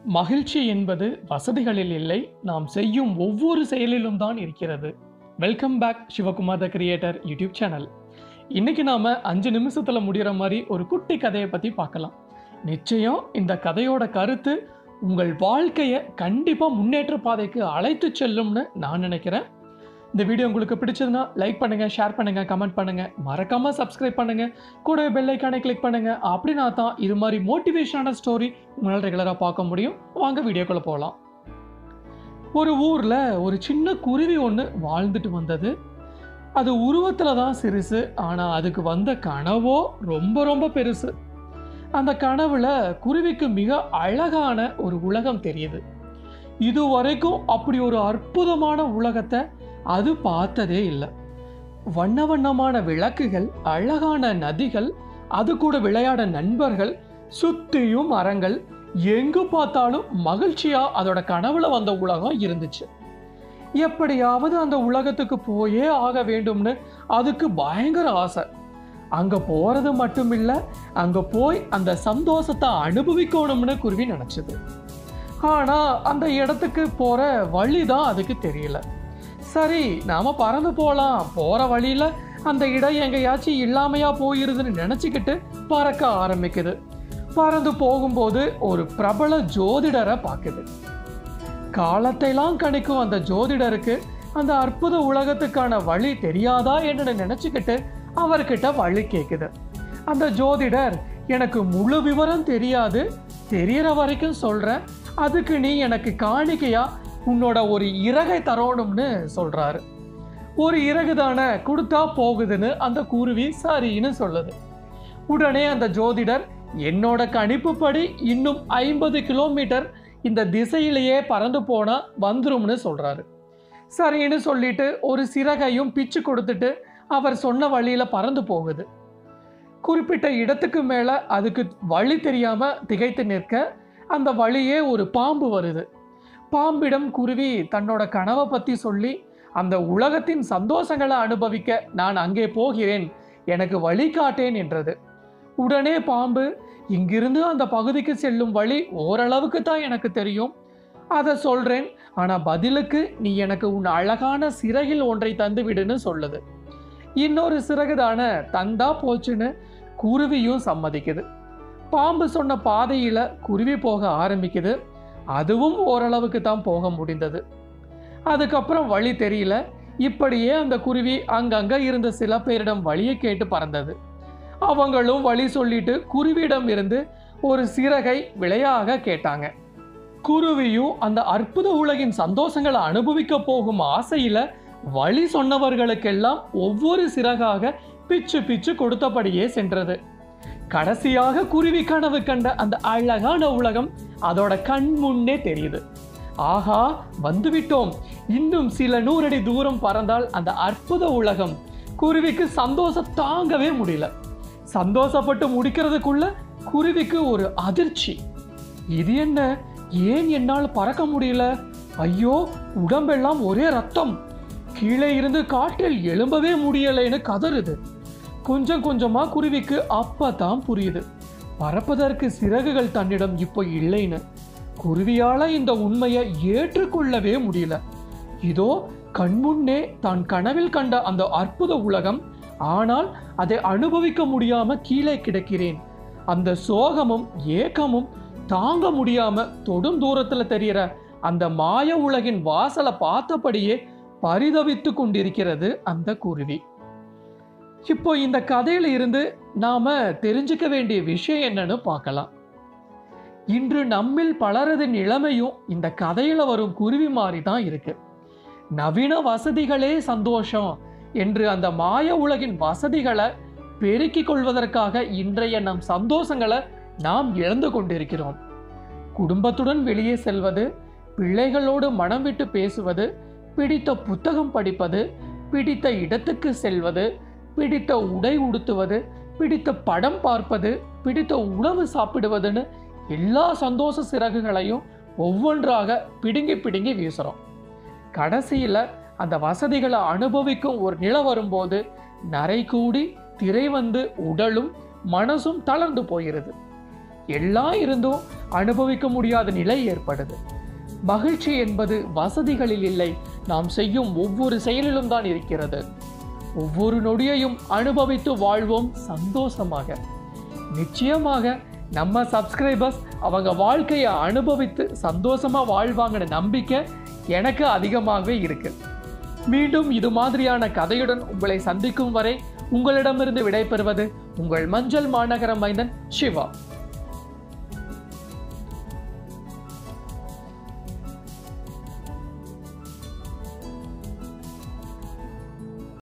மகிழ்ச்சி என்பது வசதிகளில் இல்லை நாம் செய்யும் ஒவ்வொரு செயலிலும் தான் இருக்கிறது welcome back Sivakumar the creator YouTube channel இன்னைக்கு நாம அஞ்சு நிமிஷத்துல முடிகிற மாதிரி ஒரு குட்டி கதையை பத்தி பார்க்கலாம் நிச்சயம் இந்த கதையோட கருத்து உங்கள் வாழ்க்கையை கண்டிப்பா முன்னேற்ற பாதைக்கு அழைத்து செல்லும்னு நான் நினைக்கிறேன் இந்த வீடியோ உங்களுக்கு பிடிச்சதுன்னா லைக் பண்ணுங்க ஷேர் பண்ணுங்க கமெண்ட் பண்ணுங்க மறக்காம சப்ஸ்கிரைப் பண்ணுங்க கூட பெல் ஐக்கானை கிளிக் பண்ணுங்க அப்படின்னா தான் இது மாதிரி மோட்டிவேஷனான ஸ்டோரி உங்களால் ரெகுலராக பார்க்க முடியும் வாங்க வீடியோக்குள்ள போகலாம் ஒரு ஊரில் ஒரு சின்ன குருவி ஒன்று வாழ்ந்துட்டு வந்தது அது உருவத்தில் தான் சிறுசு ஆனால் அதுக்கு வந்த கனவோ ரொம்ப ரொம்ப பெருசு அந்த கனவுல குருவிக்கு மிக அழகான ஒரு உலகம் தெரியுது இது வரைக்கும் அப்படி ஒரு அற்புதமான உலகத்தை அது பார்த்ததே இல்லை வண்ண வண்ணமான விளக்குகள் அழகான நதிகள் அது கூட விளையாட நண்பர்கள் சுத்தியும் மரங்கள் எங்கு பார்த்தாலும் மகிழ்ச்சியா அதோட கனவுல வந்த உலகம் இருந்துச்சு எப்படியாவது அந்த உலகத்துக்கு போயே ஆக வேண்டும்னு அதுக்கு பயங்கர ஆசை அங்க போறது மட்டும் இல்ல அங்க போய் அந்த சந்தோஷத்தை அனுபவிக்கணும்னு குருவி நினைச்சது ஆனா அந்த இடத்துக்கு போற வழிதான் அதுக்கு தெரியல சரி நாம பறந்து போலாம் போற வழியில அந்த இடம் எங்கேயாச்சும் இல்லாமையா போயிருதுன்னு நினைச்சுக்கிட்டு பறக்க ஆரம்பிக்குது பறந்து போகும்போது ஒரு பிரபல ஜோதிடரை பார்க்குது காலத்தைலாம் கணிக்கும் அந்த ஜோதிடருக்கு அந்த அற்புத உலகத்துக்கான வழி தெரியாதா என்று நினைச்சுக்கிட்டு அவர்கிட்ட வழி கேட்குது அந்த ஜோதிடர் எனக்கு முழு விவரம் தெரியாது தெரியற வரைக்கும் சொல்றேன் அதுக்கு நீ எனக்கு காணிக்கையா உன்னோட ஒரு இறகை தரணும்னு சொல்றாரு ஒரு இறகு தானே கொடுத்தா போகுதுன்னு அந்த குருவி சரின்னு சொல்லுது உடனே அந்த ஜோதிடர் என்னோட கணிப்புப்படி இன்னும் ஐம்பது கிலோமீட்டர் இந்த திசையிலேயே பறந்து போனா வந்துரும்னு சொல்றாரு சரின்னு சொல்லிட்டு ஒரு சிறகையும் பிச்சு கொடுத்துட்டு அவர் சொன்ன வழியில பறந்து போகுது குறிப்பிட்ட இடத்துக்கு மேல அதுக்கு வழி தெரியாம திகைத்து நிற்க அந்த வழியே ஒரு பாம்பு வருது பாம்பிடம் குருவி தன்னோட கனவை பத்தி சொல்லி அந்த உலகத்தின் சந்தோஷங்களை அனுபவிக்க நான் அங்கே போகிறேன் எனக்கு வழி காட்டேன் என்றது உடனே பாம்பு இங்கிருந்து அந்த பகுதிக்கு செல்லும் வழி ஓரளவுக்கு தான் எனக்கு தெரியும் அதை சொல்றேன் ஆனா பதிலுக்கு நீ எனக்கு உன் அழகான சிறகில் ஒன்றை தந்து விடுன்னு சொல்லுது இன்னொரு சிறகு தானே தந்தா போச்சுன்னு குருவியும் சம்மதிக்குது பாம்பு சொன்ன பாதையில குருவி போக ஆரம்பிக்குது அதுவும் ஓரளவுக்கு தான் போக முடிந்தது அதுக்கப்புறம் வழி தெரியல இப்படியே அந்த குருவி அங்கங்க இருந்த சில பேரிடம் வழியை கேட்டு பறந்தது அவங்களும் வழி சொல்லிட்டு குருவியிடம் இருந்து ஒரு சிறகை விளையாக கேட்டாங்க குருவியும் அந்த அற்புத உலகின் சந்தோஷங்களை அனுபவிக்க போகும் ஆசையில வழி சொன்னவர்களுக்கெல்லாம் ஒவ்வொரு சிறகாக பிச்சு பிச்சு கொடுத்தபடியே சென்றது கடைசியாக குருவி கனவு கண்ட அந்த அழகான உலகம் அதோட கண் முன்னே தெரியுது ஆஹா வந்துவிட்டோம் இன்னும் சில நூறடி தூரம் பறந்தால் அந்த அற்புத உலகம் குருவிக்கு சந்தோஷம் தாங்கவே முடியல சந்தோஷப்பட்டு முடிக்கிறதுக்குள்ள குருவிக்கு ஒரு அதிர்ச்சி இது என்ன ஏன் என்னால் பறக்க முடியல ஐயோ உடம்பெல்லாம் ஒரே ரத்தம் கீழே இருந்து காட்டில் எழும்பவே முடியலைன்னு கதறுது கொஞ்சம் கொஞ்சமா குருவிக்கு அப்பதான் புரியுது பறப்பதற்கு சிறகுகள் தன்னிடம் இப்போ இல்லைன்னு குருவியால இந்த உண்மையை ஏற்றுக்கொள்ளவே முடியல இதோ கண்முன்னே தான் கனவில் கண்ட அந்த அற்புத உலகம் ஆனால் அதை அனுபவிக்க முடியாம கீழே கிடக்கிறேன் அந்த சோகமும் ஏக்கமும் தாங்க முடியாம தொடும் தூரத்துல தெரியற அந்த மாய உலகின் வாசலை பார்த்தபடியே பரிதவித்து கொண்டிருக்கிறது அந்த குருவி இப்போ இந்த கதையில இருந்து நாம தெரிஞ்சுக்க வேண்டிய விஷயம் என்னன்னு பார்க்கலாம் இன்று நம்மில் பலரது நிலைமையும் இந்த கதையில வரும் குருவி மாதிரி தான் இருக்கு நவீன வசதிகளே சந்தோஷம் என்று அந்த மாய உலகின் வசதிகளை பெருக்கிக் கொள்வதற்காக இன்றைய நம் சந்தோஷங்களை நாம் இழந்து கொண்டிருக்கிறோம் குடும்பத்துடன் வெளியே செல்வது பிள்ளைகளோடு மனம் விட்டு பேசுவது பிடித்த புத்தகம் படிப்பது பிடித்த இடத்துக்கு செல்வது பிடித்த உடை உடுத்துவது பிடித்த படம் பார்ப்பது பிடித்த உணவு சாப்பிடுவதுன்னு எல்லா சந்தோஷ சிறகுகளையும் ஒவ்வொன்றாக பிடுங்கி பிடுங்கி வீசுறோம் கடைசியில் அந்த வசதிகளை அனுபவிக்கும் ஒரு நிலை வரும்போது நரை கூடி திரை வந்து உடலும் மனசும் தளர்ந்து போகிறது எல்லாம் இருந்தும் அனுபவிக்க முடியாத நிலை ஏற்படுது மகிழ்ச்சி என்பது வசதிகளில் இல்லை நாம் செய்யும் ஒவ்வொரு செயலிலும் தான் இருக்கிறது ஒவ்வொரு நொடியையும் அனுபவித்து வாழ்வோம் சந்தோஷமாக நிச்சயமாக நம்ம சப்ஸ்கிரைபர்ஸ் அவங்க வாழ்க்கையை அனுபவித்து சந்தோஷமா வாழ்வாங்கன்னு நம்பிக்கை எனக்கு அதிகமாகவே இருக்கு மீண்டும் இது மாதிரியான கதையுடன் உங்களை சந்திக்கும் வரை உங்களிடமிருந்து விடைபெறுவது உங்கள் மஞ்சள் மாநகர மைந்தன் சிவா